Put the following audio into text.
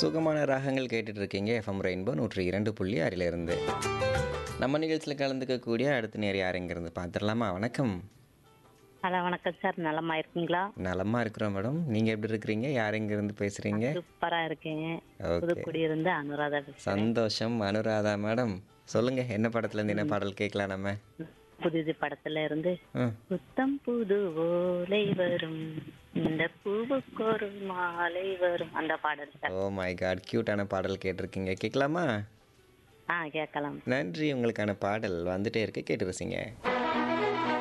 சுகமான ராகங்கள் கேட்டுட்டு இருக்கீங்க எஃப்எம் ரெயின்போ நூற்றி இரண்டு புள்ளி ஆறிலிருந்து நம்ம நிகழ்ச்சியில் கலந்துக்கக்கூடிய அடுத்த நேர் யாருங்கிறது பார்த்துடலாமா வணக்கம் ஹலோ வணக்கம் சார் நலமா இருக்கீங்களா நலமா இருக்கிறோம் மேடம் நீங்க எப்படி இருக்கிறீங்க யாருங்கிருந்து பேசுறீங்க சூப்பரா இருக்கீங்க ஓகே புதுக்குடியிருந்து அனுராதா பேசுறேன். சந்தோஷம் அனுராதா மேடம் சொல்லுங்க என்ன படத்துல இருந்து என்ன பாடல் கேட்கலாம் நம்ம புதுது படத்துல இருந்து ம், புத்தம் புது ஓலை வரும் இந்த பூவுக்கு ஒரு மாலை வரும் அந்த பாடல் சார் ஓ மை காட் கியூட்டான பாடல் கேட்டிருக்கீங்க கேட்கலாமா ஆ கேட்கலாம் நன்றி உங்களுக்கான பாடல் வந்துட்டே இருக்கு கேட்டு ரசிங்க